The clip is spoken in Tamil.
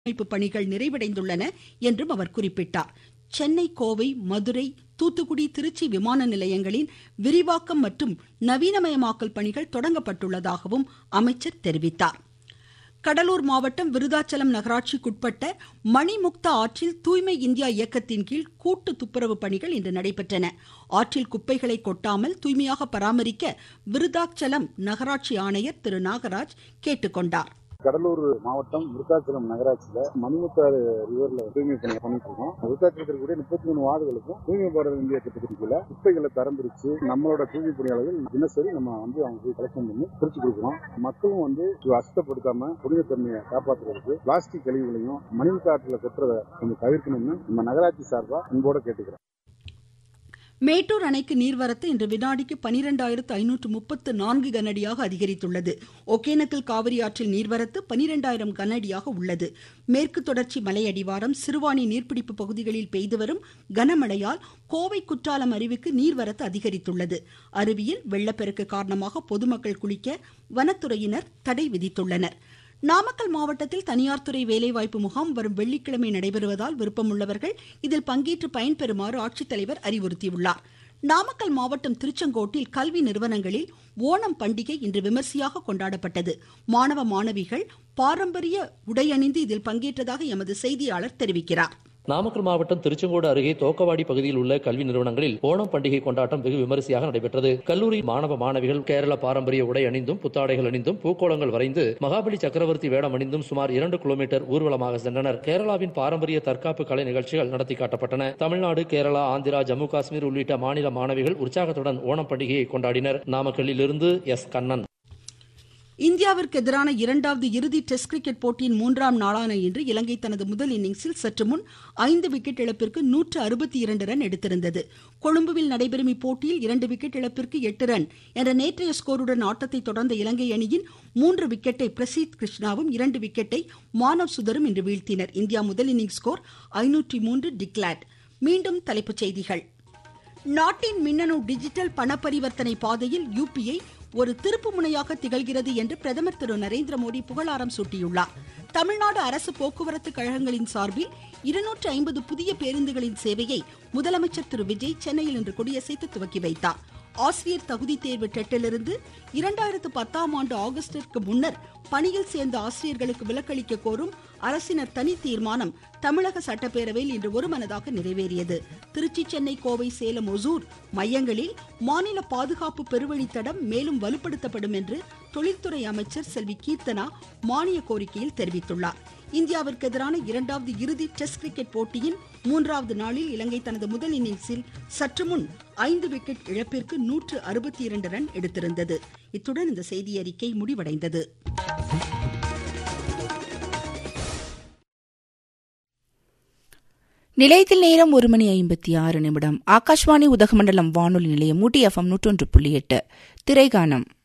அமைப்பு பணிகள் நிறைவடைந்துள்ளன என்றும் அவர் குறிப்பிட்டார் சென்னை கோவை மதுரை தூத்துக்குடி திருச்சி விமான நிலையங்களின் விரிவாக்கம் மற்றும் நவீனமயமாக்கல் பணிகள் தொடங்கப்பட்டுள்ளதாகவும் அமைச்சர் தெரிவித்தார் கடலூர் மாவட்டம் விருதாச்சலம் நகராட்சிக்குட்பட்ட மணிமுக்தா ஆற்றில் தூய்மை இந்தியா இயக்கத்தின் கீழ் கூட்டு துப்புரவு பணிகள் இன்று நடைபெற்றன ஆற்றில் குப்பைகளை கொட்டாமல் தூய்மையாக பராமரிக்க விருதாச்சலம் நகராட்சி ஆணையர் திரு நாகராஜ் கேட்டுக்கொண்டார் கடலூர் மாவட்டம் விருத்தாச்சலம் நகராட்சியில மணிமுத்தாறு ரிவர்ல தூய்மை பணி பண்ணிட்டு இருக்கோம் விருத்தாச்சலத்தில் இருக்கக்கூடிய முப்பத்தி மூணு வார்டுகளுக்கும் தூய்மை பாரத இந்திய திட்டத்தின் கீழ குப்பைகளை தரம் பிரிச்சு நம்மளோட தூய்மை பணியாளர்கள் தினசரி நம்ம வந்து அவங்க போய் கலெக்ஷன் பண்ணி பிரிச்சு கொடுக்குறோம் மக்களும் வந்து அசுத்தப்படுத்தாம புனிதத்தன்மையை காப்பாற்றுறதுக்கு பிளாஸ்டிக் கழிவுகளையும் மணிமுத்தாற்றுல கொட்டுறதை கொஞ்சம் தவிர்க்கணும்னு நம்ம நகராட்சி சார்பா அன்போட கேட்டுக்கிறோம் மேட்டூர் அணைக்கு நீர்வரத்து இன்று வினாடிக்கு பனிரெண்டாயிரத்து ஐநூற்று முப்பத்து நான்கு கனஅடியாக அதிகரித்துள்ளது ஒகேனக்கல் காவிரி ஆற்றில் நீர்வரத்து பனிரெண்டாயிரம் கனஅடியாக உள்ளது மேற்கு தொடர்ச்சி மலையடிவாரம் சிறுவாணி நீர்பிடிப்பு பகுதிகளில் பெய்து வரும் கனமழையால் கோவை குற்றாலம் அருவிக்கு நீர்வரத்து அதிகரித்துள்ளது அருவியில் வெள்ளப்பெருக்கு காரணமாக பொதுமக்கள் குளிக்க வனத்துறையினர் தடை விதித்துள்ளனர் நாமக்கல் மாவட்டத்தில் தனியார் துறை வேலைவாய்ப்பு முகாம் வரும் வெள்ளிக்கிழமை நடைபெறுவதால் விருப்பமுள்ளவர்கள் இதில் பங்கேற்று பயன்பெறுமாறு ஆட்சித்தலைவர் அறிவுறுத்தியுள்ளார் நாமக்கல் மாவட்டம் திருச்செங்கோட்டில் கல்வி நிறுவனங்களில் ஓணம் பண்டிகை இன்று விமர்சையாக கொண்டாடப்பட்டது மாணவ மாணவிகள் பாரம்பரிய உடையணிந்து இதில் பங்கேற்றதாக எமது செய்தியாளர் தெரிவிக்கிறார் நாமக்கல் மாவட்டம் திருச்செங்கோடு அருகே தோக்கவாடி பகுதியில் உள்ள கல்வி நிறுவனங்களில் ஓணம் பண்டிகை கொண்டாட்டம் வெகு விமரிசையாக நடைபெற்றது கல்லூரி மாணவ மாணவிகள் கேரள பாரம்பரிய உடை அணிந்தும் புத்தாடைகள் அணிந்தும் பூக்கோளங்கள் வரைந்து மகாபலி சக்கரவர்த்தி வேடம் அணிந்தும் சுமார் இரண்டு கிலோமீட்டர் ஊர்வலமாக சென்றனர் கேரளாவின் பாரம்பரிய தற்காப்பு கலை நிகழ்ச்சிகள் நடத்தி காட்டப்பட்டன தமிழ்நாடு கேரளா ஆந்திரா ஜம்மு காஷ்மீர் உள்ளிட்ட மாநில மாணவிகள் உற்சாகத்துடன் ஓணம் பண்டிகையை கொண்டாடினர் நாமக்கல்லில் இருந்து எஸ் கண்ணன் இந்தியாவிற்கு எதிரான இரண்டாவது இறுதி டெஸ்ட் கிரிக்கெட் போட்டியின் மூன்றாம் நாளான இன்று இலங்கை தனது முதல் இன்னிங்ஸில் சற்று முன் ஐந்து விக்கெட் இழப்பிற்கு நூற்று அறுபத்தி இரண்டு ரன் எடுத்திருந்தது கொழும்புவில் நடைபெறும் இப்போட்டியில் இரண்டு விக்கெட் இழப்பிற்கு எட்டு ரன் என்ற நேற்றைய ஸ்கோருடன் ஆட்டத்தை தொடர்ந்த இலங்கை அணியின் மூன்று விக்கெட்டை பிரசீத் கிருஷ்ணாவும் இரண்டு விக்கெட்டை மானவ் சுதரும் இன்று வீழ்த்தினர் இந்தியா முதல் இன்னிங்ஸ் ஸ்கோர் ஐநூற்றி மூன்று டிக்லாட் மீண்டும் தலைப்புச் செய்திகள் நாட்டின் மின்னணு டிஜிட்டல் பண பரிவர்த்தனை பாதையில் யுபிஐ ஒரு திருப்பு முனையாக திகழ்கிறது என்று பிரதமர் திரு நரேந்திர மோடி புகழாரம் சூட்டியுள்ளார் தமிழ்நாடு அரசு போக்குவரத்து கழகங்களின் சார்பில் இருநூற்று ஐம்பது புதிய பேருந்துகளின் சேவையை முதலமைச்சர் திரு விஜய் சென்னையில் இன்று கொடியசைத்து துவக்கி வைத்தார் ஆசிரியர் தகுதி தேர்வு டெட்டிலிருந்து இரண்டாயிரத்து பத்தாம் ஆண்டு ஆகஸ்டிற்கு முன்னர் பணியில் சேர்ந்த ஆசிரியர்களுக்கு விலக்களிக்க கோரும் அரசினர் தனி தீர்மானம் தமிழக சட்டப்பேரவையில் இன்று ஒருமனதாக நிறைவேறியது திருச்சி சென்னை கோவை சேலம் ஒசூர் மையங்களில் மாநில பாதுகாப்பு பெருவழித்தடம் மேலும் வலுப்படுத்தப்படும் என்று தொழில்துறை அமைச்சர் செல்வி கீர்த்தனா மானிய கோரிக்கையில் தெரிவித்துள்ளார் இந்தியாவிற்கு எதிரான இரண்டாவது இறுதி டெஸ்ட் கிரிக்கெட் போட்டியின் மூன்றாவது நாளில் இலங்கை தனது முதல் இன்னிங்ஸில் சற்று முன் ஐந்து விக்கெட் இழப்பிற்கு நூற்று அறுபத்தி இரண்டு ரன் எடுத்திருந்தது இத்துடன் இந்த செய்தி அறிக்கை முடிவடைந்தது நிலையத்தில் நேரம் ஒரு மணி ஐம்பத்தி ஆறு நிமிடம் ஆகாஷ்வாணி உதகமண்டலம் வானொலி நிலையம் ஊட்டி எஃப்எம் நூற்றொன்று புள்ளி எட்டு திரைகானம்